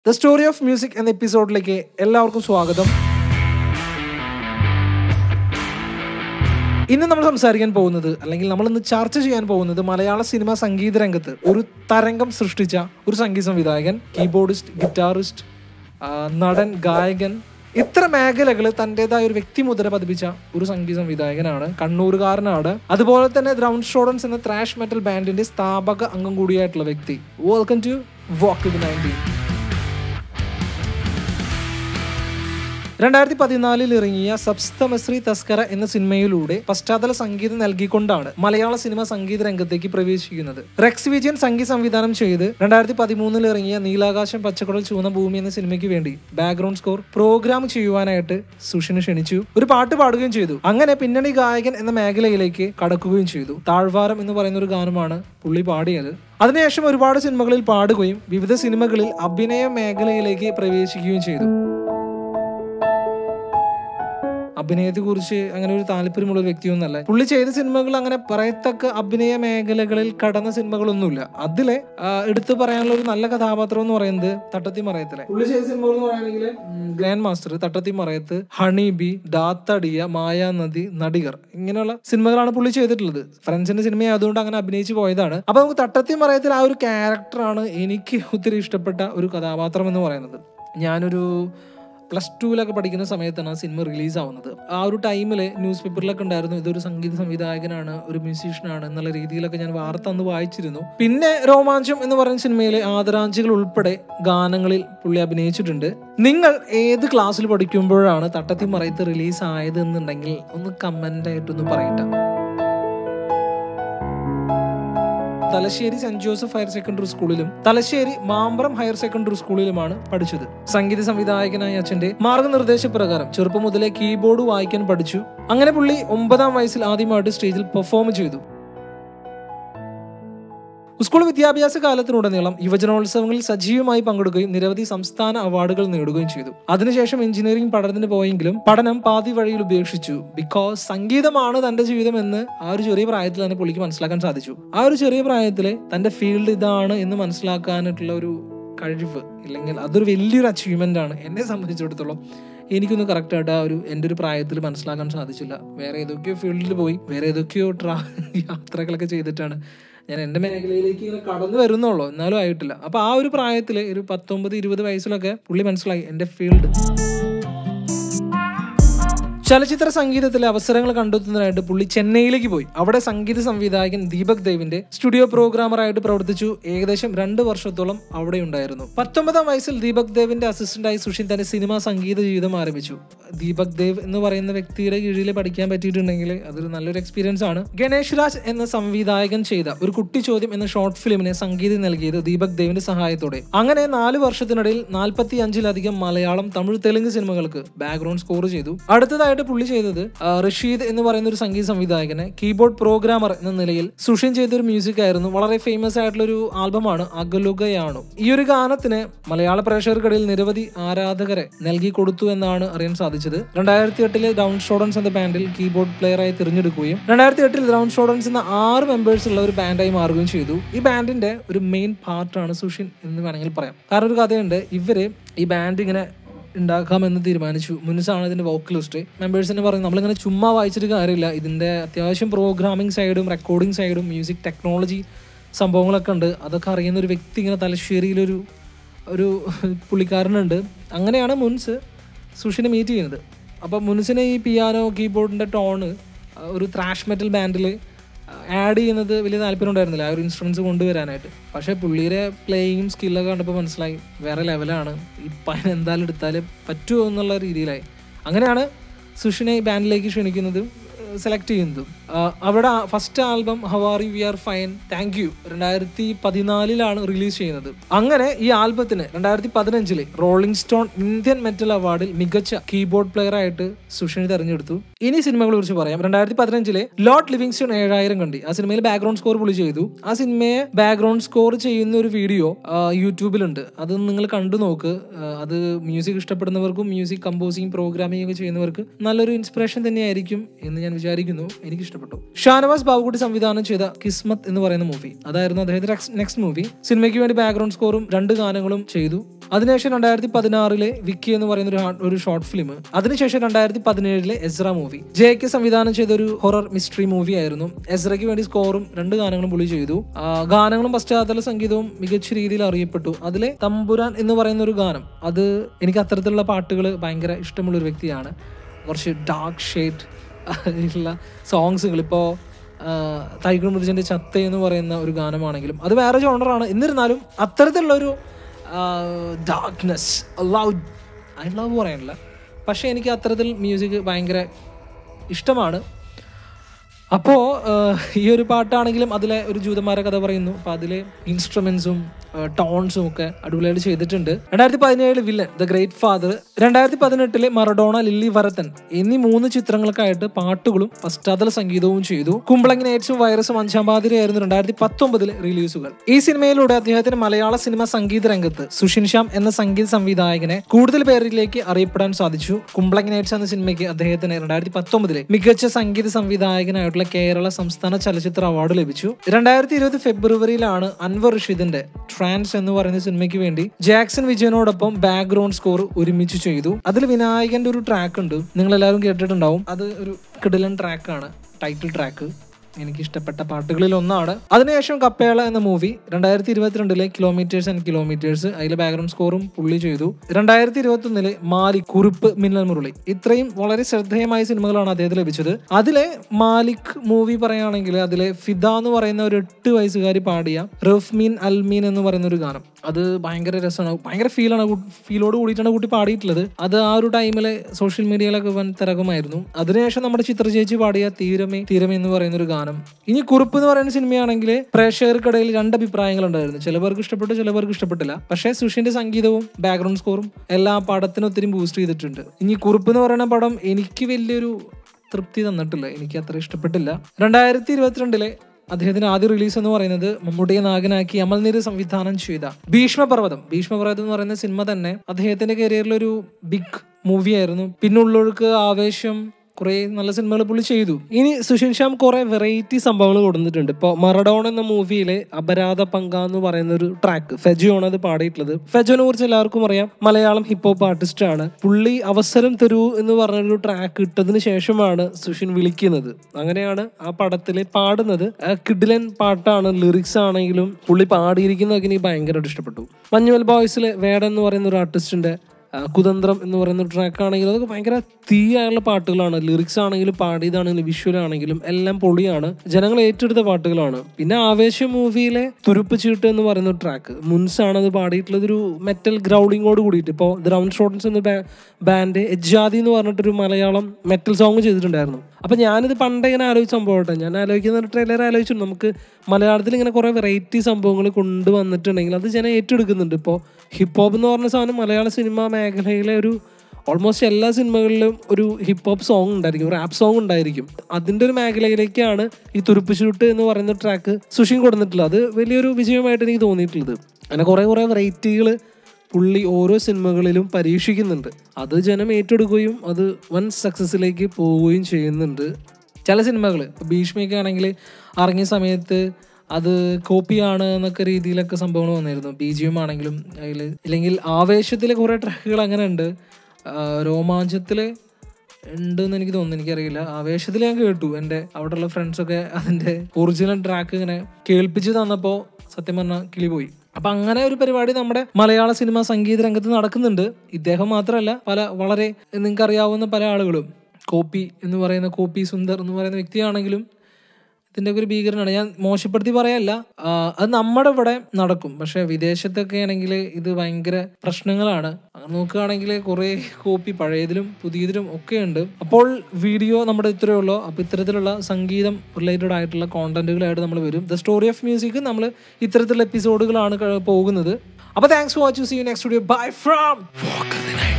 the story of music എന്ന എപ്പിസോഡിലേക്ക് എല്ലാവർക്കും സ്വാഗതം ഇന്ന് നമ്മൾ സംസാരിക്കാൻ പോകുന്നത് അല്ലെങ്കിൽ നമ്മൾ ഇന്ന് ചർച്ച ചെയ്യാൻ പോകുന്നത് മലയാള സിനിമ സംഗീത രംഗത്ത് ഒരു തരംഗം സൃഷ്ടിച്ച ഒരു സംഗീത സംവിധായകൻ കീബോർഡിസ്റ്റ് ഗിറ്റാറിസ്റ്റ് ആ, നടൻ ഗായകൻ ഇത്ര മേഖലകൾ തൻ്റെതായ ഒരു വ്യക്തിമുദ്ര പതിപ്പിച്ച ഒരു സംഗീത സംവിധായകനാണ് കണ്ണൂരുകാരനാണ് അതുപോലെ തന്നെ ഗ്രൗണ്ട് സ്റ്റുഡൻസ് എന്ന ത്രാഷ് മെറ്റൽ ബാൻഡിന്റെ സ്ഥാപക അംഗം കൂടിയായിട്ടുള്ള വ്യക്തി welcome to walk to nineteen രണ്ടായിരത്തി പതിനാലിൽ ഇറങ്ങിയ സപ്തമശ്രീ തസ്കര എന്ന സിനിമയിലൂടെ പശ്ചാത്തല സംഗീതം നൽകിക്കൊണ്ടാണ് മലയാള സിനിമ സംഗീത രംഗത്തേക്ക് പ്രവേശിക്കുന്നത് റെക്സ് വിജയൻ സംഗീത സംവിധാനം ചെയ്ത് രണ്ടായിരത്തി പതിമൂന്നിൽ ഇറങ്ങിയ നീലാകാശം പച്ചക്കുടൽ ചൂന്ന ഭൂമി എന്ന സിനിമയ്ക്ക് വേണ്ടി ബാക്ക്ഗ്രൗണ്ട് സ്കോർ പ്രോഗ്രാം ചെയ്യുവാനായിട്ട് സുഷിന് ക്ഷണിച്ചു ഒരു പാട്ട് പാടുകയും ചെയ്തു അങ്ങനെ പിന്നണി ഗായകൻ എന്ന മേഖലയിലേക്ക് കടക്കുകയും ചെയ്തു താഴ്വാരം എന്ന് പറയുന്ന ഒരു ഗാനമാണ് പുള്ളി പാടിയത് അതിനുശേഷം ഒരുപാട് സിനിമകളിൽ പാടുകയും വിവിധ സിനിമകളിൽ അഭിനയ മേഖലയിലേക്ക് പ്രവേശിക്കുകയും ചെയ്തു അഭിനയത്തെ കുറിച്ച് അങ്ങനെ ഒരു താല്പര്യമുള്ള ഒരു വ്യക്തിയൊന്നല്ല പുള്ളി ചെയ്ത സിനിമകൾ അങ്ങനെ പറയത്തക്ക അഭിനയ മേഖലകളിൽ കടന്ന സിനിമകളൊന്നുമില്ല അതിലെ ആ, എടുത്തു പറയാനുള്ള ഒരു നല്ല കഥാപാത്രം എന്ന് പറയുന്നത് തട്ടത്തി മറയത്തിലെ പുള്ളി ചെയ്ത സിനിമകൾ എന്ന് പറയുകയാണെങ്കിൽ grand master Thattathin Marayathu honey bee Da Thadiya Mayanadi Nadikar ഇങ്ങനെയുള്ള സിനിമകളാണ് പുള്ളി ചെയ്തിട്ടുള്ളത് ഫ്രണ്ട്സിന്റെ സിനിമ ആയതുകൊണ്ട് അങ്ങനെ അഭിനയിച്ച് പോയതാണ് അപ്പൊ നമുക്ക് തട്ടത്തി മറയത്തിൽ ആ ഒരു ക്യാരക്ടറാണ് എനിക്ക് ഒത്തിരി ഇഷ്ടപ്പെട്ട ഒരു കഥാപാത്രം എന്ന് പറയുന്നത് ഞാനൊരു പ്ലസ് ടുവിലൊക്കെ പഠിക്കുന്ന സമയത്താണ് ആ സിനിമ റിലീസ് ആവുന്നത് ആ ഒരു ടൈമിൽ ന്യൂസ് പേപ്പറിലൊക്കെ ഉണ്ടായിരുന്നു ഇതൊരു സംഗീത സംവിധായകനാണ് ഒരു മ്യൂസീഷ്യനാണ് എന്നുള്ള രീതിയിലൊക്കെ ഞാൻ വാർത്ത അന്ന് വായിച്ചിരുന്നു പിന്നെ രോമാഞ്ചം എന്ന് പറയുന്ന സിനിമയിലെ ആദരാഞ്ജലികൾ ഉൾപ്പെടെ ഗാനങ്ങളിൽ പുള്ളി അഭിനയിച്ചിട്ടുണ്ട് നിങ്ങൾ ഏത് ക്ലാസ്സിൽ പഠിക്കുമ്പോഴാണ് തട്ടത്തി മറയത്ത് റിലീസ് ആയത് എന്നുണ്ടെങ്കിൽ ഒന്ന് കമന്റ് ആയിട്ടൊന്ന് പറയട്ടെ Thalassery saint Joseph higher secondary സ്കൂളിലും തലശ്ശേരി മാമ്പ്രം ഹയർ സെക്കൻഡറി സ്കൂളിലുമാണ് പഠിച്ചത് സംഗീത സംവിധായകനായ അച്ഛന്റെ മാർഗനിർദ്ദേശപ്രകാരം ചെറുപ്പം മുതലേ കീബോർഡ് വായിക്കാൻ പഠിച്ചു അങ്ങനെ പുള്ളി ഒമ്പതാം വയസ്സിൽ ആദ്യമായിട്ട് സ്റ്റേജിൽ പെർഫോം ചെയ്തു സ്കൂൾ വിദ്യാഭ്യാസ കാലത്തിനുടനീളം യുവജനോത്സവങ്ങളിൽ സജീവമായി പങ്കെടുക്കുകയും നിരവധി സംസ്ഥാന അവാർഡുകൾ നേടുകയും ചെയ്തു അതിനുശേഷം എഞ്ചിനീയറിംഗ് പഠനത്തിന് പോയെങ്കിലും പഠനം പാതി വഴിയിൽ ഉപേക്ഷിച്ചു ബിക്കോസ് സംഗീതമാണ് തന്റെ ജീവിതം എന്ന് ആ ഒരു ചെറിയ പ്രായത്തിൽ തന്നെ പുള്ളിക്ക് മനസ്സിലാക്കാൻ സാധിച്ചു ആ ഒരു ചെറിയ പ്രായത്തില് തന്റെ ഫീൽഡ് ഇതാണ് എന്ന് മനസ്സിലാക്കാനായിട്ടുള്ള ഒരു കഴിവ് ഇല്ലെങ്കിൽ അതൊരു വലിയൊരു അച്ചീവ്മെന്റ് ആണ് എന്നെ സംബന്ധിച്ചിടത്തോളം എനിക്കൊന്നും കറക്റ്റായിട്ട് ആ ഒരു എൻ്റെ ഒരു പ്രായത്തിൽ മനസ്സിലാക്കാൻ സാധിച്ചില്ല വേറെ ഏതൊക്കെയോ ഫീൽഡിൽ പോയി വേറെ ഏതൊക്കെയോ ട്രാ യാത്രകളൊക്കെ ചെയ്തിട്ടാണ് ഞാൻ എൻ്റെ മേഖലയിലേക്ക് ഇങ്ങനെ കടന്നു വരുന്നുള്ളൂ എന്നാലും ആയിട്ടില്ല അപ്പൊ ആ ഒരു പ്രായത്തിൽ ഒരു പത്തൊമ്പത് ഇരുപത് വയസ്സിലൊക്കെ പുള്ളി മനസ്സിലായി എൻ്റെ ഫീൽഡ് ചലച്ചിത്ര സംഗീതത്തിലെ അവസരങ്ങൾ കണ്ടെത്തുന്നതിനായിട്ട് പുള്ളി ചെന്നൈയിലേക്ക് പോയി അവിടെ സംഗീത സംവിധായകൻ ദീപക് ദേവിന്റെ സ്റ്റുഡിയോ പ്രോഗ്രാമറായിട്ട് പ്രവർത്തിച്ചു ഏകദേശം രണ്ട് വർഷത്തോളം അവിടെ ഉണ്ടായിരുന്നു പത്തൊമ്പതാം വയസ്സിൽ ദീപക് ദേവിന്റെ അസിസ്റ്റന്റായി സുഷിൻ തന്റെ സിനിമാ സംഗീത ജീവിതം ആരംഭിച്ചു ദീപക് ദേവ് എന്ന് പറയുന്ന വ്യക്തിയുടെ കീഴിൽ പഠിക്കാൻ പറ്റിയിട്ടുണ്ടെങ്കിൽ അതൊരു നല്ലൊരു എക്സ്പീരിയൻസ് ആണ് ഗണേഷ് രാജ് എന്ന സംവിധായകൻ ചെയ്ത ഒരു കുട്ടി ചോദ്യം എന്ന ഷോർട്ട് ഫിലിമിന് സംഗീതം നൽകിയത് ദീപക് ദേവിന്റെ സഹായത്തോടെ അങ്ങനെ നാല് വർഷത്തിനിടയിൽ നാൽപ്പത്തി അഞ്ചിലധികം മലയാളം തമിഴ് തെലുങ്ക് സിനിമകൾക്ക് ബാക്ക്ഗ്രൗണ്ട് സ്കോർ ചെയ്തു അടുത്തതായിട്ട് പുള്ളി ചെയ്തത് ആ, റഷീദ് എന്ന് പറയുന്ന ഒരു സംഗീത സംവിധായകനെ കീബോർഡ് പ്രോഗ്രാമർ എന്ന നിലയിൽ സുഷിൻ ചെയ്ത ഒരു മ്യൂസിക് ആയിരുന്നു വളരെ ഫേമസ് ആയിട്ടുള്ള ഒരു ആൽബമാണ് അകലുകയാണു ഈ ഒരു ഗാനത്തിന് മലയാള പ്രേക്ഷകർക്കിടയിൽ നിരവധി ആരാധകരെ നൽകി കൊടുത്തു എന്നാണ് അറിയാൻ സാധിച്ചത് രണ്ടായിരത്തി എട്ടിലെ ഡൗൺ സ്റ്റോഡൻസ് എന്ന ബാൻഡിൽ കീബോർഡ് പ്ലെയറായി തിരഞ്ഞെടുക്കുകയും രണ്ടായിരത്തി എട്ടിൽ ഡൗൺ സ്റ്റോഡൻസ് എന്ന ആറ് മെമ്പേഴ്സ് ഉള്ള ഒരു ബാൻഡായി മാറുകയും ചെയ്തു ഈ ബാൻഡിന്റെ ഒരു മെയിൻ പാർട്ടാണ് സുഷിൻ എന്ന് വേണമെങ്കിൽ പറയാം കാരണം ഒരു കഥയുണ്ട് ഇവര് ഈ ബാൻഡ് ഇങ്ങനെ ഉണ്ടാക്കാമെന്ന് തീരുമാനിച്ചു മുൻസാണ് ഇതിന്റെ വോക്കലിസ്റ്റ് മെമ്പേഴ്സിന് പറഞ്ഞു നമ്മളിങ്ങനെ ചുമ്മാ വായിച്ചിട്ട് കാര്യമില്ല ഇതിന്റെ അത്യാവശ്യം പ്രോഗ്രാമിംഗ് സൈഡും റെക്കോർഡിംഗ് സൈഡും മ്യൂസിക് ടെക്നോളജി സംഭവങ്ങളൊക്കെ ഉണ്ട് അതൊക്കെ അറിയുന്ന ഒരു വ്യക്തി ഇങ്ങനെ തലശ്ശേരിയിലൊരു ഒരു പുള്ളിക്കാരനുണ്ട് അങ്ങനെയാണ് മുൻസ് സുഷിനെ മീറ്റ് ചെയ്യുന്നത് അപ്പോൾ മുൻസിനെ ഈ പിയാനോ കീബോർഡിൻ്റെ ടോണ് ഒരു ത്രാഷ് മെറ്റൽ ബാൻഡിൽ ആഡ് ചെയ്യുന്നത് വലിയ താല്പര്യം ഉണ്ടായിരുന്നില്ല ആ ഒരു ഇൻസ്ട്രുമെന്റ്സ് കൊണ്ടുവരാനായിട്ട് പക്ഷേ പുള്ളിയുടെ പ്ലേയിങ്ങും സ്കില്ലൊക്കെ കണ്ടപ്പോൾ മനസ്സിലായി വേറെ ലെവലാണ് ഈ പൈന എന്തായാലും എടുത്താൽ പറ്റുമോ എന്നുള്ള രീതിയിലായി അങ്ങനെയാണ് സുഷിനെ ഈ ബാൻഡിലേക്ക് ക്ഷണിക്കുന്നതും സെലക്ട് ചെയ്യുന്നതും ആ, അവിടെ first album how are you we are fine thank you രണ്ടായിരത്തി പതിനാലിലാണ് റിലീസ് ചെയ്യുന്നത് അങ്ങനെ ഈ ആൽബത്തിന് രണ്ടായിരത്തി പതിനഞ്ചിലെ റോളിംഗ് സ്റ്റോൺ ഇന്ത്യൻ മെറ്റൽ അവാർഡിൽ മികച്ച കീബോർഡ് പ്ലെയർ ആയിട്ട് സുഷിനെ തെരഞ്ഞെടുത്തു ഇനി സിനിമകളെ കുറിച്ച് പറയാം രണ്ടായിരത്തി പതിനഞ്ചിലെ ലോട്ട് ലിവിങ്സ്റ്റൺ ഏഴായിരം കണ്ടി ആ സിനിമയിൽ ബാക്ക്ഗ്രൗണ്ട് സ്കോർ പുള്ളി ചെയ്തു ആ സിനിമയെ ബാക്ക്ഗ്രൗണ്ട് സ്കോർ ചെയ്യുന്ന ഒരു വീഡിയോ യൂട്യൂബിലുണ്ട് അത് നിങ്ങൾ കണ്ടു നോക്ക് ആ, അത് മ്യൂസിക് ഇഷ്ടപ്പെടുന്നവർക്കും മ്യൂസിക് കമ്പോസിങ് പ്രോഗ്രാമിംഗ് ഒക്കെ ചെയ്യുന്നവർക്ക് നല്ലൊരു ഇൻസ്പിറേഷൻ തന്നെയായിരിക്കും എന്ന് ഞാൻ വിചാരിക്കുന്നു എനിക്ക് ഇഷ്ടപ്പെട്ടു ഷാനവാസ് ബാബുക്കുട്ടി സംവിധാനം ചെയ്ത കിസ്മത്ത് എന്ന് പറയുന്ന മൂവി അതായിരുന്നു അദ്ദേഹത്തിന്റെ നെക്സ്റ്റ് മൂവി സിനിമയ്ക്ക് വേണ്ടി ബാക്ക്ഗ്രൗണ്ട് സ്കോറും രണ്ട് ഗാനങ്ങളും ചെയ്തു അതിനുശേഷം രണ്ടായിരത്തി പതിനാറിലെ വിക്കി എന്ന് പറയുന്ന ഒരു ഹാ- ഒരു ഷോർട്ട് ഫിലിം അതിനുശേഷം രണ്ടായിരത്തി പതിനേഴിലെ എസ്ര മൂവി ജെ കെ സംവിധാനം ചെയ്ത ഒരു ഹൊറർ മിസ്റ്ററി മൂവി ആയിരുന്നു എസ്രയ്ക്ക് വേണ്ടി സ്കോറും രണ്ട് ഗാനങ്ങളും പുള്ളി ചെയ്തു ആ, ഗാനങ്ങളും പശ്ചാത്തല സംഗീതവും മികച്ച രീതിയിൽ അറിയപ്പെട്ടു അതിലെ തമ്പുരാൻ എന്ന് പറയുന്ന ഒരു ഗാനം അത് എനിക്ക് അത്തരത്തിലുള്ള പാട്ടുകൾ ഭയങ്കര ഇഷ്ടമുള്ള ഒരു വ്യക്തിയാണ് കുറച്ച് ഡാർക്ക് ഷെയ്ഡ് ഉള്ള സോങ്സുകൾ ഇപ്പോൾ തൈകൾ മുറിജന്റെ ചത്ത എന്ന് പറയുന്ന ഒരു ഗാനമാണെങ്കിലും അത് വേറെ ജോണറാണ് എന്നിരുന്നാലും അത്തരത്തിലുള്ളൊരു ഡാർക്ക്നെസ് ലവ് ഐ ലവ് പറയാനില്ല പക്ഷേ എനിക്ക് അത്തരത്തിൽ മ്യൂസിക് ഭയങ്കര ഇഷ്ടമാണ് അപ്പോൾ ഈ ഒരു പാട്ടാണെങ്കിലും അതിലെ ഒരു ജൂതന്മാരെ കഥ പറയുന്നു അപ്പോൾ അതിലെ ഇൻസ്ട്രുമെന്റ്സും ടോൺസും ഒക്കെ അടിപൊളിയായിട്ട് ചെയ്തിട്ടുണ്ട് രണ്ടായിരത്തി പതിനേഴില് വില്ലൻ ദ ഗ്രേറ്റ് ഫാദർ രണ്ടായിരത്തി പതിനെട്ടിലെ മറഡോണ ലില്ലി വരത്തൻ എന്നീ മൂന്ന് ചിത്രങ്ങൾക്കായിട്ട് പാട്ടുകളും പശ്ചാത്തല സംഗീതവും ചെയ്തു കുമ്പളങ്ങി നൈറ്റ്സും വൈറസും അഞ്ചാം പാതിരയായിരുന്നു രണ്ടായിരത്തി പത്തൊമ്പതിലെ റിലീസുകൾ ഈ സിനിമയിലൂടെ അദ്ദേഹത്തിന് മലയാള സിനിമ സംഗീത രംഗത്ത് സുഷിൻ ശ്യാം എന്ന സംഗീത സംവിധായകനെ കൂടുതൽ പേരിലേക്ക് അറിയപ്പെടാൻ സാധിച്ചു കുമ്പളങ്ങി നൈറ്റ്സ് എന്ന സിനിമയ്ക്ക് അദ്ദേഹത്തിന് രണ്ടായിരത്തി പത്തൊമ്പതിലെ മികച്ച സംഗീത സംവിധായകനായിട്ടുള്ള കേരള സംസ്ഥാന ചലച്ചിത്ര അവാർഡ് ലഭിച്ചു രണ്ടായിരത്തി ഇരുപത് ഫെബ്രുവരിയിലാണ് അൻവർ റഷീദിന്റെ ട്രാൻസ് എന്ന് പറയുന്ന സിനിമയ്ക്ക് വേണ്ടി ജാക്സൺ വിജയനോടൊപ്പം ബാക്ക്ഗ്രൗണ്ട് സ്കോർ ഒരുമിച്ച് ചെയ്തു അതിൽ വിനായകന്റെ ഒരു ട്രാക്ക് ഉണ്ട് നിങ്ങൾ എല്ലാവരും കേട്ടിട്ടുണ്ടാവും അത് ഒരു കിടിലൻ ട്രാക്കാണ് ടൈറ്റിൽ ട്രാക്ക് എനിക്ക് ഇഷ്ടപ്പെട്ട പാട്ടുകളിൽ ഒന്നാണ് അതിനുശേഷം കപ്പേള എന്ന മൂവി രണ്ടായിരത്തി ഇരുപത്തിരണ്ടിലെ കിലോമീറ്റേഴ്സ് ആൻഡ് കിലോമീറ്റേഴ്സ് അതിലെ ബാക്ക്ഗ്രൗണ്ട് സ്കോറും പുള്ളി ചെയ്തു രണ്ടായിരത്തി ഇരുപത്തി ഒന്നിലെ മാലിക് കുറിപ്പ് മിന്നൽ മുരളി ഇത്രയും വളരെ ശ്രദ്ധേയമായ സിനിമകളാണ് അദ്ദേഹത്തിന് ലഭിച്ചത് അതിലെ മാലിക് മൂവി പറയുകയാണെങ്കിൽ അതിലെ ഫിദ എന്ന് പറയുന്ന ഒരു എട്ട് വയസ്സുകാരി പാടിയ റഫ്മീൻ അൽമീൻ എന്ന് പറയുന്ന ഒരു ഗാനം അത് ഭയങ്കര രസമാണ് ഭയങ്കര ഫീലാണ് ഫീലോട് കൂടിയിട്ടാണ് കുട്ടി പാടിയിട്ടുള്ളത് അത് ആ ഒരു ടൈമിലെ സോഷ്യൽ മീഡിയയിലൊക്കെ വൻ തിരകമായിരുന്നു അതിനുശേഷം നമ്മുടെ ചിത്ര ചേച്ചി പാടിയ തീരമേ തീരമേ എന്ന് പറയുന്ന ഒരു ഗാനം ഇനി കുറിപ്പ് എന്ന് പറയുന്ന സിനിമയാണെങ്കിൽ പ്രേക്ഷകർക്കിടയിൽ രണ്ട് അഭിപ്രായങ്ങൾ ഉണ്ടായിരുന്നു ചില പേർക്ക് ഇഷ്ടപ്പെട്ടു ചില പേർക്ക് ഇഷ്ടപ്പെട്ടില്ല പക്ഷേ സുഷിന്റെ സംഗീതവും ബാക്ക്ഗ്രൗണ്ട് സ്കോറും എല്ലാ പടത്തിനും ഒത്തിരി ബൂസ്റ്റ് ചെയ്തിട്ടുണ്ട് ഇനി കുറിപ്പ് എന്ന് പറയുന്ന പടം എനിക്ക് വലിയൊരു തൃപ്തി തന്നിട്ടില്ല എനിക്ക് അത്ര ഇഷ്ടപ്പെട്ടില്ല രണ്ടായിരത്തി ഇരുപത്തിരണ്ടിലെ അദ്ദേഹത്തിന്റെ ആദ്യ റിലീസ് എന്ന് പറയുന്നത് മമ്മൂട്ടിയെ നായകനാക്കി അമൽനീര് സംവിധാനം ചെയ്ത ഭീഷ്മപർവ്വതം ഭീഷ്മപർവ്വതം എന്ന് പറയുന്ന സിനിമ തന്നെ അദ്ദേഹത്തിന്റെ കരിയറിലൊരു ബിഗ് മൂവിയായിരുന്നു പിന്നുള്ളൊഴുക്ക് ആവേശം കുറെ നല്ല സിനിമകൾ പുള്ളി ചെയ്തു ഇനി സുഷിൻ ശ്യാം കുറെ വെറൈറ്റി സംഭവങ്ങൾ കൊടുത്തിട്ടുണ്ട് ഇപ്പോൾ മറഡോൺ എന്ന മൂവിയിലെ അപരാധ പങ്ക എന്ന് പറയുന്ന ഒരു ട്രാക്ക് ഫെജോണ് അത് പാടിയിട്ടുള്ളത് ഫെജോനെ കുറിച്ച് എല്ലാവർക്കും അറിയാം മലയാളം ഹിപ്പ് ഹോപ്പ് ആർട്ടിസ്റ്റ് ആണ് പുള്ളി അവസരം തരൂ എന്ന് പറഞ്ഞൊരു ട്രാക്ക് ഇട്ടതിന് ശേഷമാണ് സുഷിൻ വിളിക്കുന്നത് അങ്ങനെയാണ് ആ പടത്തിൽ പാടുന്നത് ആ കിഡിലൻ പാട്ടാണ് ലിറിക്സ് ആണെങ്കിലും പുള്ളി പാടിയിരിക്കുന്നതൊക്കെ എനിക്ക് ഭയങ്കരമായിട്ട് ഇഷ്ടപ്പെട്ടു മഞ്ഞുവൽ ബോയ്സിലെ വേടൻ എന്ന് പറയുന്ന ഒരു ആർട്ടിസ്റ്റിന്റെ ആ, കുതന്ത്രം എന്ന് പറയുന്ന ട്രാക്ക് ആണെങ്കിലും അതൊക്കെ ഭയങ്കര തീയായുള്ള പാട്ടുകളാണ് ലിറിക്സ് ആണെങ്കിലും പാടിയതാണെങ്കിലും വിഷ്വൽ ആണെങ്കിലും എല്ലാം പൊളിയാണ് ജനങ്ങൾ ഏറ്റെടുത്ത പാട്ടുകളാണ് പിന്നെ ആവേശ മൂവിയിലെ തുരുപ്പ് ചീട്ട് എന്ന് പറയുന്ന ട്രാക്ക് മുൻസ് ആണ് അത് പാടിയിട്ടുള്ളത് ഒരു മെറ്റൽ ഗ്രൗഡിങ്ങോട് കൂടിയിട്ട് ഇപ്പോൾ ഗ്രൗണ്ട് ഷോട്ടൻസ് എന്ന ബാൻഡ് എജാദി എന്ന് പറഞ്ഞിട്ടൊരു മലയാളം മെറ്റൽ സോങ് ചെയ്തിട്ടുണ്ടായിരുന്നു അപ്പൊ ഞാനിത് പണ്ട് ഇങ്ങനെ ആലോചിച്ച സംഭവട്ടെ ഞാൻ ആലോചിക്കുന്ന ട്രെയിലർ ആലോചിച്ചു നമുക്ക് മലയാളത്തിൽ ഇങ്ങനെ കുറെ വെറൈറ്റി സംഭവങ്ങൾ കൊണ്ടുവന്നിട്ടുണ്ടെങ്കിൽ അത് ജനം ഏറ്റെടുക്കുന്നുണ്ട് ഇപ്പോൾ ഹിപ്പ് ഹോപ്പ് എന്ന് പറഞ്ഞ സാധനം മലയാള സിനിമാ മേഖലയിലെ ഒരു ഓൾമോസ്റ്റ് എല്ലാ സിനിമകളിലും ഒരു ഹിപ്പ് ഹോപ്പ് സോങ് ഉണ്ടായിരിക്കും റാപ്പ് സോങ് ഉണ്ടായിരിക്കും അതിന്റെ ഒരു മേഖലയിലേക്കാണ് ഈ തുരുപ്പ് ചുരുട്ട് എന്ന് പറയുന്ന ട്രാക്ക് സുഷിൻ കൊടുത്തിട്ടുള്ളത് അത് വലിയൊരു വിജയമായിട്ട് എനിക്ക് തോന്നിയിട്ടുള്ളത് അങ്ങനെ കുറെ കുറെ വെറൈറ്റികൾ പുള്ളി ഓരോ സിനിമകളിലും പരീക്ഷിക്കുന്നുണ്ട് അത് ജനം ഏറ്റെടുക്കുകയും അത് വൻ സക്സസ്സിലേക്ക് പോവുകയും ചെയ്യുന്നുണ്ട് ചില സിനിമകൾ ഇപ്പോൾ ഭീഷ്മയൊക്കെ ആണെങ്കിൽ ഇറങ്ങിയ സമയത്ത് അത് കോപ്പിയാണ് എന്നൊക്കെ രീതിയിലൊക്കെ സംഭവങ്ങൾ വന്നിരുന്നു ബി ജി എം ആണെങ്കിലും അതിൽ ഇല്ലെങ്കിൽ ആവേശത്തിലെ കുറേ ട്രാക്കുകൾ അങ്ങനെ ഉണ്ട് രോമാഞ്ചത്തിൽ ഉണ്ടെന്ന് എനിക്ക് തോന്നുന്നു എനിക്കറിയില്ല ആവേശത്തിൽ ഞാൻ കേട്ടു എൻ്റെ അവിടെയുള്ള ഫ്രണ്ട്സൊക്കെ അതിൻ്റെ ഒറിജിനൽ ട്രാക്ക് ഇങ്ങനെ കേൾപ്പിച്ച് തന്നപ്പോൾ സത്യം പറഞ്ഞാൽ കിളി പോയി അപ്പൊ അങ്ങനെ ഒരു പരിപാടി നമ്മുടെ മലയാള സിനിമ സംഗീത രംഗത്ത് നടക്കുന്നുണ്ട് ഇദ്ദേഹം മാത്രമല്ല പല വളരെ നിങ്ങൾക്ക് അറിയാവുന്ന പല ആളുകളും കോപ്പി എന്ന് പറയുന്ന കോപ്പി സുന്ദർ എന്ന് പറയുന്ന വ്യക്തിയാണെങ്കിലും ഇതിന്റെ ഒക്കെ ഒരു ഭീകരനാണ് ഞാൻ മോശപ്പെടുത്തി പറയല്ല ആ, അത് നമ്മുടെ ഇവിടെ നടക്കും പക്ഷെ വിദേശത്തൊക്കെ ആണെങ്കിൽ ഇത് ഭയങ്കര പ്രശ്നങ്ങളാണ് അങ്ങനെ നോക്കുകയാണെങ്കിൽ കുറെ കോപ്പി പഴയതിലും പുതിയതിലും ഒക്കെ ഉണ്ട് അപ്പോൾ വീഡിയോ നമ്മുടെ ഇത്രയേ ഉള്ളൂ അപ്പോൾ ഇത്തരത്തിലുള്ള സംഗീതം റിലേറ്റഡ് ആയിട്ടുള്ള കോണ്ടന്റുകളായിട്ട് നമ്മൾ വരും ദ സ്റ്റോറി ഓഫ് മ്യൂസിക് നമ്മൾ ഇത്തരത്തിലുള്ള എപ്പിസോഡുകളാണ് ക- പോകുന്നത് അപ്പോൾ thanks for watching see you next video bye from